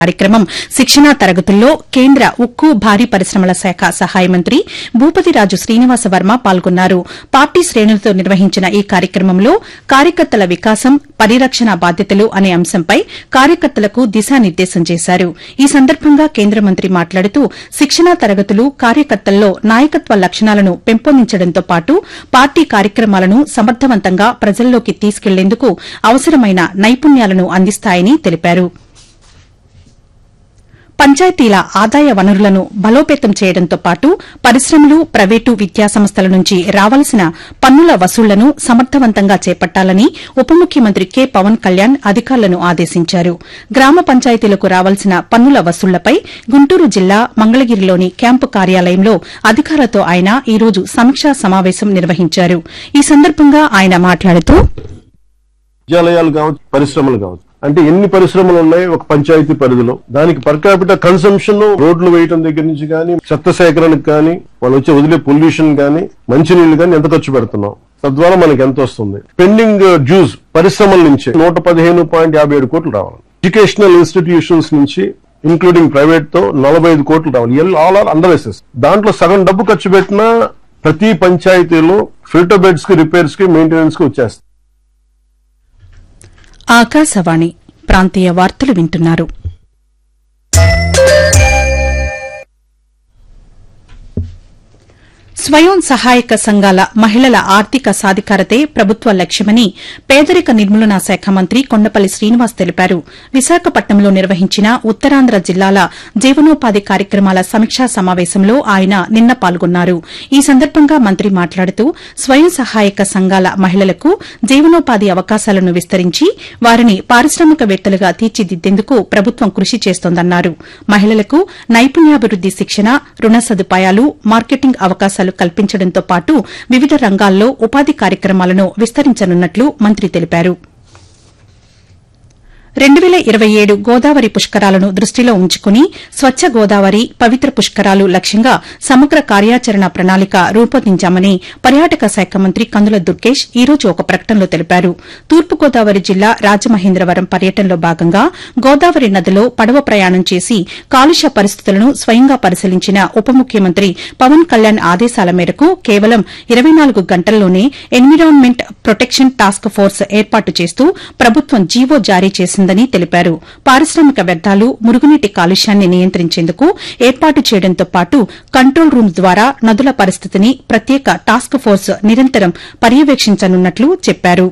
కార్యక్రమం శిక్షణా తరగతుల్లో కేంద్ర ఉక్కు భారీ పరిశ్రమల శాఖ సహాయ మంత్రి భూపతిరాజు శ్రీనివాస వర్మ పాల్గొన్నారు పార్టీ శ్రేణులతో నిర్వహించిన ఈ కార్యక్రమంలో కార్యకర్తల వికాసం పరిరక్షణ బాధ్యతలు అనే అంశంపై కార్యకర్తలకు దిశానిర్దేశం చేశారు ఈ సందర్భంగా కేంద్ర మంత్రి మాట్లాడుతూ శిక్షణా తరగతులు కార్యకర్తల్లో నాయకత్వ లక్షణాలను పెంపొందించడంతో పాటు పార్టీ కార్యక్రమాలను సమర్థవంతంగా ప్రజల్లోకి తీసుకెళ్లేందుకు అవసరమైన నైపుణ్యాలను అందిస్తాయని తెలిపారు పంచాయతీల ఆదాయ వనరులను బలోపేతం చేయడంతో పాటు పరిశ్రమలు ప్రైవేటు విద్యాసంస్థల నుంచి రావాల్సిన పన్నుల వసూళ్లను సమర్థవంతంగా చేపట్టాలని ఉప ముఖ్యమంత్రి కె పవన్ కళ్యాణ్ అధికారులను ఆదేశించారు గ్రామ పంచాయతీలకు రావాల్సిన పన్నుల వసూళ్లపై గుంటూరు జిల్లా మంగళగిరిలోని క్యాంపు కార్యాలయంలో అధికారులతో ఆయన ఈ రోజు సమీక్షా సమావేశం నిర్వహించారు ఈ సందర్భంగా ఆయన మాట్లాడుతూ విద్యాలయాలు కావచ్చు పరిశ్రమలు కావచ్చు అంటే ఎన్ని పరిశ్రమలు ఉన్నాయి ఒక పంచాయతీ పరిధిలో దానికి పర్ క్యాపిటల్ కన్సంప్షన్ రోడ్లు వేయటం దగ్గర నుంచి కానీ చెత్త సేకరణకు కానీ వాళ్ళు వచ్చే వదిలే పొల్యూషన్ కానీ మంచినీళ్లు కానీ ఎంత ఖర్చు పెడుతున్నాం తద్వారా మనకి ఎంత వస్తుంది పెండింగ్ డ్యూస్ పరిశ్రమల నుంచి నూట పదిహేను పాయింట్ యాభై ఏడు కోట్లు రావాలి ఎడ్యుకేషనల్ ఇన్స్టిట్యూషన్స్ నుంచి ఇంక్లూడింగ్ ప్రైవేట్ తో నలభై ఐదు కోట్లు రావాలి ఆల్ ఆర్ అండర్ ఎసెస్ దాంట్లో సగం డబ్బు ఖర్చు పెట్టినా ప్రతి పంచాయతీలో ఫిల్టర్ బెడ్స్ కి రిపేర్స్ కి మెయింటెనెన్స్ కి వచ్చేస్తాయి ఆకాశవాణి ప్రాంతీయ వార్తలు వింటున్నారు స్వయం సహాయక సంఘాల మహిళల ఆర్థిక సాధికారతే ప్రభుత్వ లక్ష్యమని పేదరిక నిర్మూలనా శాఖ మంత్రి కొండపల్లి శ్రీనివాస్ తెలిపారు విశాఖపట్నంలో నిర్వహించిన ఉత్తరాంధ్ర జిల్లాల జీవనోపాధి కార్యక్రమాల సమీక్షా సమావేశంలో ఆయన నిన్న పాల్గొన్నారు ఈ సందర్భంగా మంత్రి మాట్లాడుతూ స్వయం సహాయక సంఘాల మహిళలకు జీవనోపాధి అవకాశాలను విస్తరించి వారిని పారిశ్రామికవేత్తలుగా తీర్చిదిద్దేందుకు ప్రభుత్వం కృషి చేస్తోందన్నారు మహిళలకు నైపుణ్యాభివృద్ది శిక్షణ రుణ సదుపాయాలు మార్కెటింగ్ అవకాశాలు కల్పించడంతో పాటు వివిధ రంగాల్లో ఉపాధి కార్యక్రమాలను విస్తరించనున్నట్లు మంత్రి తెలిపారు రెండు వేల ఇరవై ఏడు గోదావరి పుష్కరాలను దృష్టిలో ఉంచుకుని స్వచ్ఛ గోదావరి పవిత్ర పుష్కరాలు లక్ష్యంగా సమగ్ర కార్యాచరణ ప్రణాళిక రూపొందించామని పర్యాటక శాఖ మంత్రి కందుల దుర్గేష్ ఈ రోజు ఒక ప్రకటనలో తెలిపారు తూర్పుగోదావరి జిల్లా రాజమహేంద్రవరం పర్యటనలో భాగంగా గోదావరి నదిలో పడవ ప్రయాణం చేసి కాలుష్య పరిస్థితులను స్వయంగా పరిశీలించిన ఉప ముఖ్యమంత్రి పవన్ కళ్యాణ్ ఆదేశాల మేరకు కేవలం ఇరవై నాలుగు గంటల్లోనే ఎన్విరాన్మెంట్ ప్రొటెక్షన్ టాస్క్ ఫోర్స్ ఏర్పాటు చేస్తూ ప్రభుత్వం జీవో జారీ చేసిందని తెలిపారు పారిశ్రామిక వ్యర్థాలు మురుగునీటి కాలుష్యాన్ని నియంత్రించేందుకు ఏర్పాటు చేయడంతో పాటు కంట్రోల్ రూమ్ ద్వారా నదుల పరిస్థితిని ప్రత్యేక టాస్క్ ఫోర్స్ నిరంతరం పర్యవేక్షించనున్నట్లు చెప్పారు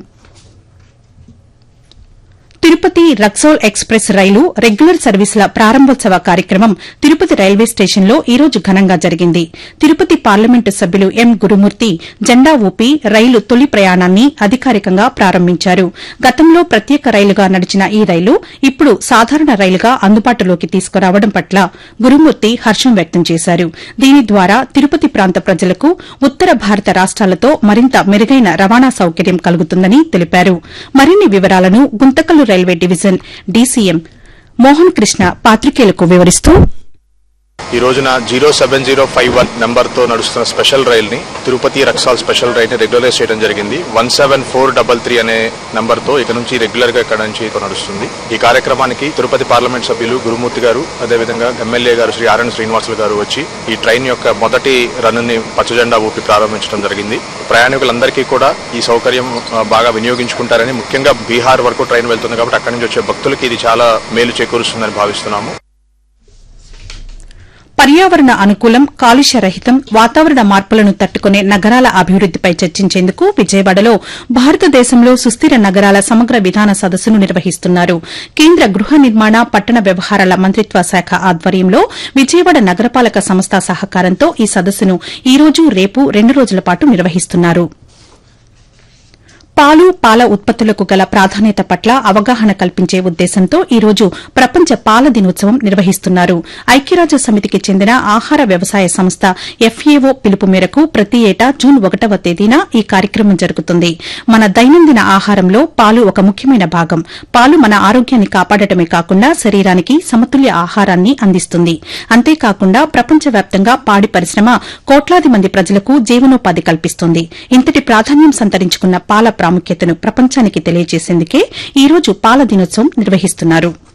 తిరుపతి రక్సోల్ ఎక్స్ప్రెస్ రైలు రెగ్యులర్ సర్వీసుల ప్రారంభోత్సవ కార్యక్రమం తిరుపతి రైల్వే స్టేషన్లో ఈ రోజు ఘనంగా జరిగింది తిరుపతి పార్లమెంటు సభ్యులు ఎం గురుమూర్తి జెండా ఊపి రైలు తొలి ప్రయాణాన్ని అధికారికంగా ప్రారంభించారు గతంలో ప్రత్యేక రైలుగా నడిచిన ఈ రైలు ఇప్పుడు సాధారణ రైలుగా అందుబాటులోకి తీసుకురావడం పట్ల గురుమూర్తి హర్షం వ్యక్తం చేశారు దీని ద్వారా తిరుపతి ప్రాంత ప్రజలకు ఉత్తర భారత రాష్ట్రాలతో మరింత మెరుగైన రవాణా సౌకర్యం కలుగుతుందని తెలిపారు మరిన్ని వివరాలను Guntakal railway division DCM Mohan Krishna పాత్రికేయులకు వివరిస్తూ ఈ రోజున zero seven zero five one number తో నడుస్తున్న స్పెషల్ రైల్ ని తిరుపతి రక్సాల్ స్పెషల్ రైల్ ని రెగ్యులరైజ్ చేయడం జరిగింది one seven four double three అనే నంబర్ తో ఇక నుంచి రెగ్యులర్ గా ఇక్కడ నుంచి నడుస్తుంది ఈ కార్యక్రమానికి తిరుపతి పార్లమెంట్ సభ్యులు గురుమూర్తి గారు అదేవిధంగా ఎమ్మెల్యే గారు శ్రీ ఆర్ఎన్ శ్రీనివాసులు గారు వచ్చి ఈ ట్రైన్ యొక్క మొదటి రన్ ని పచ్చజెండా ఊపి ప్రారంభించడం జరిగింది ప్రయాణికులందరికీ కూడా ఈ సౌకర్యం ఆ, బాగా వినియోగించుకుంటారని ముఖ్యంగా బీహార్ వరకు ట్రైన్ వెళ్తుంది కాబట్టి అక్కడి నుంచి వచ్చే భక్తులకి ఇది చాలా మేలు చేకూరుస్తుందని భావిస్తున్నాము పర్యావరణ అనుకూలం కాలుష్య రహితం వాతావరణ మార్పులను తట్టుకునే నగరాల అభివృద్దిపై చర్చించేందుకు విజయవాడలో భారతదేశంలో సుస్థిర నగరాల సమగ్ర విధాన సదస్సును నిర్వహిస్తున్నారు కేంద్ర గృహ నిర్మాణ పట్టణ వ్యవహారాల మంత్రిత్వ శాఖ ఆధ్వర్యంలో విజయవాడ నగరపాలక సంస్థ సహకారంతో ఈ సదస్సును ఈ రోజు రేపు రెండు రోజుల పాటు నిర్వహిస్తున్నారు పాలు పాల ఉత్పత్తులకు గల ప్రాధాన్యత పట్ల అవగాహన కల్పించే ఉద్దేశంతో ఈ రోజు ప్రపంచ పాల దినోత్సవం నిర్వహిస్తున్నారు ఐక్యరాజ్య సమితికి చెందిన ఆహార వ్యవసాయ సంస్థ ఎఫ్ఏఓ పిలుపు మేరకు ప్రతి ఏటా జూన్ ఒకటవ తేదీన ఈ కార్యక్రమం జరుగుతుంది మన దైనందిన ఆహారంలో పాలు ఒక ముఖ్యమైన భాగం పాలు మన ఆరోగ్యాన్ని కాపాడటమే కాకుండా శరీరానికి సమతుల్య ఆహారాన్ని అందిస్తుంది అంతేకాకుండా ప్రపంచవ్యాప్తంగా పాడి పరిశ్రమ కోట్లాది మంది ప్రజలకు జీవనోపాధి కల్పిస్తుంది ఇంతటి ప్రాధాన్యం సంతరించుకున్న పాల ప్రాముఖ్యతను ప్రపంచానికి తెలియజేసేందుకే ఈ రోజు పాల దినోత్సవం నిర్వహిస్తున్నారు